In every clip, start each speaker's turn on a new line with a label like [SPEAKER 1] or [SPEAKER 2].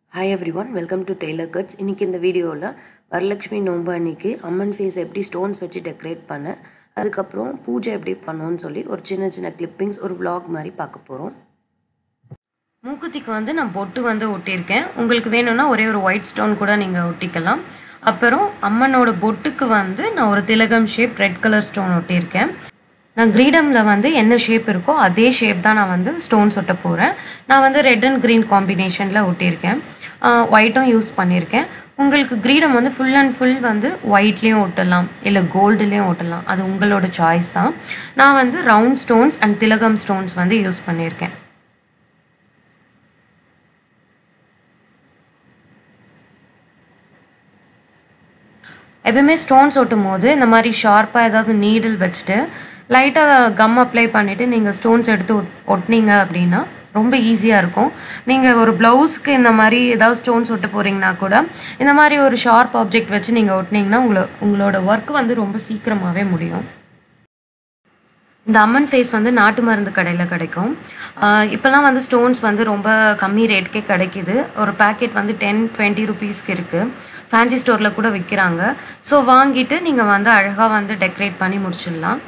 [SPEAKER 1] hi everyone welcome to tailor cuts இன்றைக்கி இந்த வீடியோவில் வரலட்சுமி நோன்பு அன்னைக்கு அம்மன் ஃபேஸ் எப்படி ஸ்டோன்ஸ் வச்சு டெக்கரேட் பண்ண அதுக்கப்புறம் பூஜை எப்படி பண்ணோன்னு சொல்லி ஒரு சின்ன சின்ன கிளிப்பிங்ஸ் ஒரு vlog மாதிரி பார்க்க போகிறோம் மூக்குத்திக்கு வந்து நான் பொட்டு வந்து ஒட்டியிருக்கேன் உங்களுக்கு வேணும்னா ஒரே ஒரு ஒயிட் ஸ்டோன் கூட நீங்கள் ஒட்டிக்கலாம் அப்புறம் அம்மனோட பொட்டுக்கு வந்து நான் ஒரு திலகம் ஷேப் ரெட் கலர் ஸ்டோன் ஒட்டியிருக்கேன் நான் கிரீடமில் வந்து என்ன ஷேப் இருக்கோ அதே ஷேப் தான் நான் வந்து ஸ்டோன்ஸ் ஒட்ட போகிறேன் நான் வந்து ரெட் அண்ட் க்ரீன் காம்பினேஷனில் ஒட்டியிருக்கேன் ஒயிட்டும் யூஸ் பண்ணியிருக்கேன் உங்களுக்கு கிரீடம் வந்து ஃபுல் அண்ட் ஃபுல் வந்து ஒயிட்லேயும் ஒட்டலாம் இல்லை கோல்டுலேயும் ஒட்டலாம் அது உங்களோட சாய்ஸ் தான் நான் வந்து ரவுண்ட் ஸ்டோன்ஸ் அண்ட் திலகம் ஸ்டோன்ஸ் வந்து யூஸ் பண்ணியிருக்கேன் எப்பயுமே ஸ்டோன்ஸ் ஒட்டும் போது இந்த மாதிரி ஷார்ப்பாக ஏதாவது நீடில் வச்சுட்டு லைட்டாக கம் அப்ளை பண்ணிவிட்டு நீங்கள் ஸ்டோன்ஸ் எடுத்து ஒட்- ஒட்டினீங்க அப்படின்னா ரொம்ப ஈஸியாக இருக்கும் நீங்கள் ஒரு ப்ளவுஸ்க்கு இந்த மாதிரி ஏதாவது ஸ்டோன்ஸ் ஒட்ட போகிறீங்கன்னா கூட இந்த மாதிரி ஒரு ஷார்ப் ஆப்ஜெக்ட் வச்சு நீங்கள் ஒட்டினீங்கன்னா உங்களோ உங்களோட ஒர்க் வந்து ரொம்ப சீக்கிரமாகவே முடியும் இந்த அம்மன் ஃபேஸ் வந்து நாட்டு மருந்து கடையில் கிடைக்கும் ஆஹ் இப்போல்லாம் வந்து ஸ்டோன்ஸ் வந்து ரொம்ப கம்மி ரேட்கே கிடைக்கிது ஒரு பேக்கெட் வந்து டென் டுவெண்ட்டி ருபீஸ்க்கு இருக்குது ஃபேன்சி ஸ்டோரில் கூட விற்கிறாங்க ஸோ வாங்கிட்டு நீங்கள் வந்து அழகாக வந்து டெக்கரேட் பண்ணி முடிச்சிடலாம்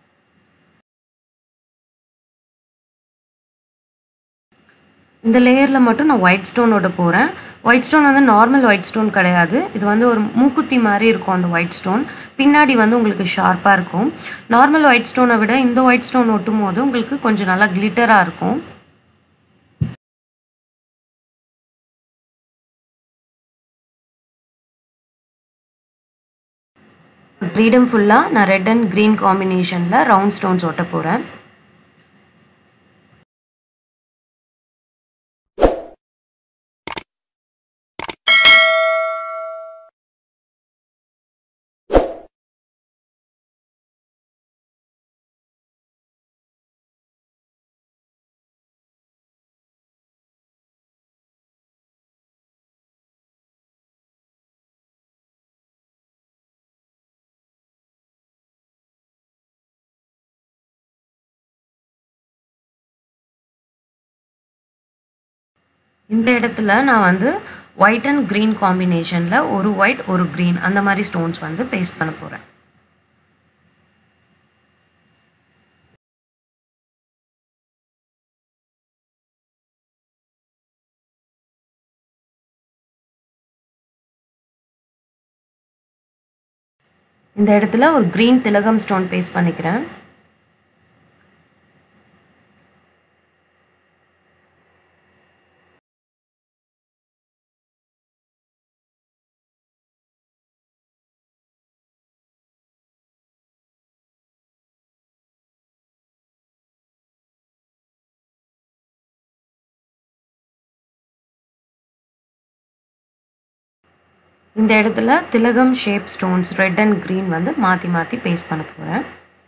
[SPEAKER 1] இந்த லேயரில் மட்டும் நான் ஒயிட் ஸ்டோன் ஒட்ட போகிறேன் ஒயிட் ஸ்டோன் வந்து நார்மல் ஒயிட் ஸ்டோன் கிடையாது இது வந்து ஒரு மூக்குத்தி மாதிரி இருக்கும் அந்த ஒயிட் ஸ்டோன் பின்னாடி வந்து உங்களுக்கு ஷார்ப்பாக இருக்கும் நார்மல் ஒயிட் ஸ்டோனை விட இந்த ஒயிட் ஸ்டோன் ஒட்டும் போது உங்களுக்கு கொஞ்சம் நல்லா கிளிட்டராக இருக்கும் ஃப்ரீடம் ஃபுல்லாக நான் ரெட் அண்ட் க்ரீன் காம்பினேஷனில் ரவுண்ட் ஸ்டோன்ஸ் ஒட்ட போகிறேன் இந்த இடத்துல நான் வந்து ஒயிட் அண்ட் க்ரீன் காம்பினேஷனில் ஒரு ஒயிட் ஒரு க்ரீன் அந்த மாதிரி ஸ்டோன்ஸ் வந்து பேஸ்ட் பண்ண போகிறேன் இந்த இடத்துல ஒரு க்ரீன் திலகம் ஸ்டோன் பேஸ்ட் பண்ணிக்கிறேன் இந்த இடத்துல திலகம் shape stones red and green வந்து மாற்றி மாற்றி பேஸ்ட் பண்ண போகிறேன்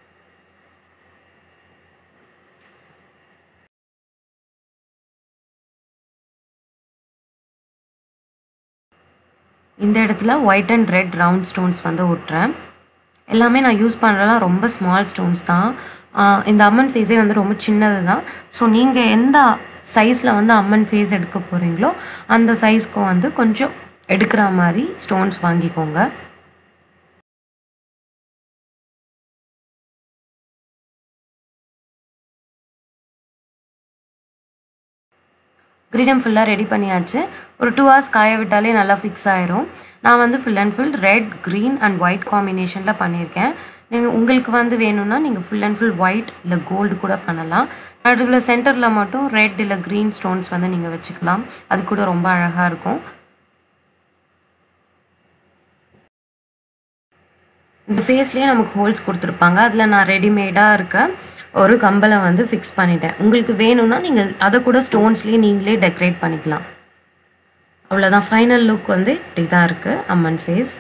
[SPEAKER 1] இந்த இடத்துல white and red round stones வந்து ஒட்டுறேன் எல்லாமே நான் யூஸ் பண்ணுறலாம் ரொம்ப ஸ்மால் ஸ்டோன்ஸ் தான் ஆஹ் இந்த அம்மன் ஃபேஸே வந்து ரொம்ப சின்னது தான் ஸோ நீங்கள் எந்த சைஸில் வந்து அம்மன் ஃபேஸ் எடுக்க போகிறீங்களோ அந்த சைஸ்க்கு வந்து கொஞ்சம் எடுக்கிற மாதிரி ஸ்டோன்ஸ் வாங்கிக்கோங்க கிரீடம் ஃபுல்லாக ரெடி பண்ணியாச்சு ஒரு டூ ஹவர்ஸ் காய விட்டாலே நல்லா ஃபிக்ஸ் ஆயிரும் நான் வந்து full and full red green and white காம்பினேஷனில் பண்ணியிருக்கேன் நீங்கள் உங்களுக்கு வந்து வேணும்னா நீங்கள் ஃபுல் அண்ட் ஃபுல் ஒயிட் இல்லை கோல்டு கூட பண்ணலாம் நடுவில் சென்டரில் மட்டும் ரெட் இல்லை க்ரீன் ஸ்டோன்ஸ் வந்து நீங்கள் வச்சுக்கலாம் அது கூட ரொம்ப அழகாக இருக்கும் இந்த ஃபேஸ்லேயே நமக்கு ஹோல்ஸ் கொடுத்துருப்பாங்க அதில் நான் ரெடிமேடாக இருக்க ஒரு கம்பலை வந்து ஃபிக்ஸ் பண்ணிட்டேன் உங்களுக்கு வேணும்னா நீங்கள் அதை கூட ஸ்டோன்ஸ்லேயே நீங்களே டெக்கரேட் பண்ணிக்கலாம் அவ்வளோதான் ஃபைனல் லுக் வந்து இப்படி தான் இருக்குது அம்மன் ஃபேஸ்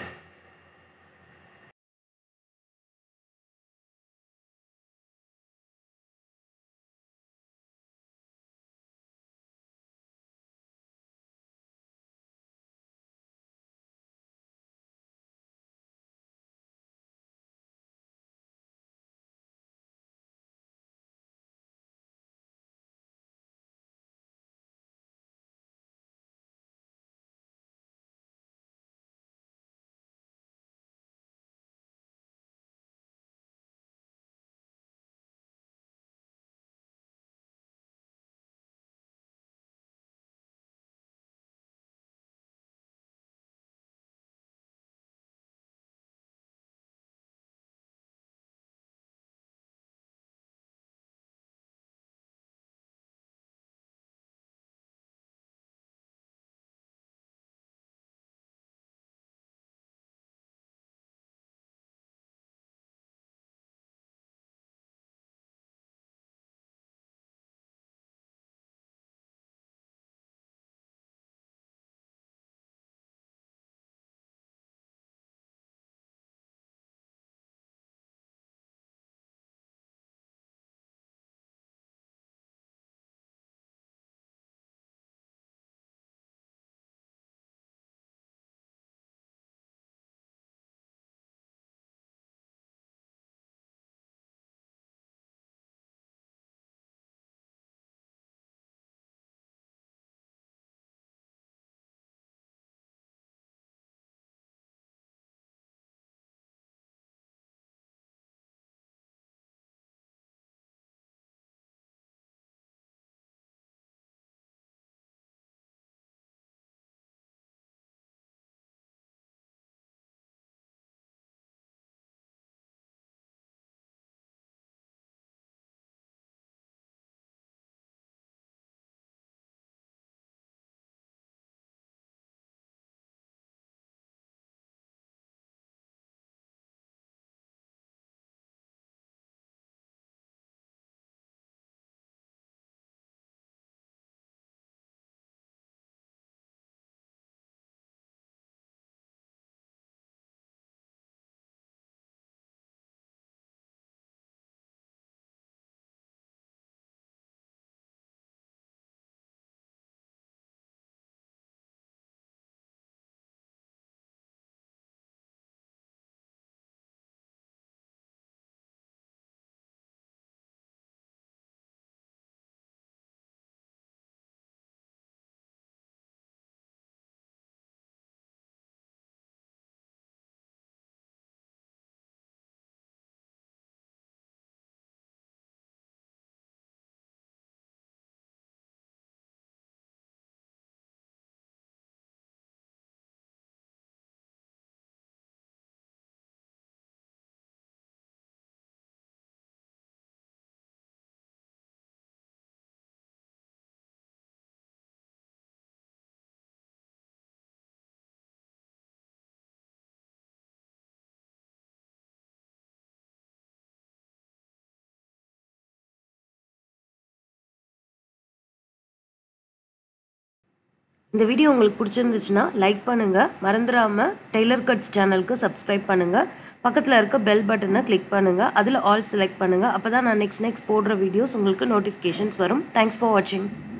[SPEAKER 1] இந்த வீடியோ உங்களுக்கு பிடிச்சிருந்துச்சுன்னா லைக் பண்ணுங்கள் மறந்துடாமல் டெய்லர் கட்ஸ் சேனலுக்கு சப்ஸ்கிரைப் பண்ணுங்கள் பக்கத்தில் இருக்க பெல் பட்டனை கிளிக் பண்ணுங்கள் அதில் ஆல் செலக்ட் பண்ணுங்கள் அப்போ தான் நான் நெக்ஸ்ட் நெக்ஸ்ட் போடுற வீடியோஸ் உங்களுக்கு நோட்டிஃபிகேஷன்ஸ் வரும் தேங்க்ஸ் ஃபார் வாட்சிங்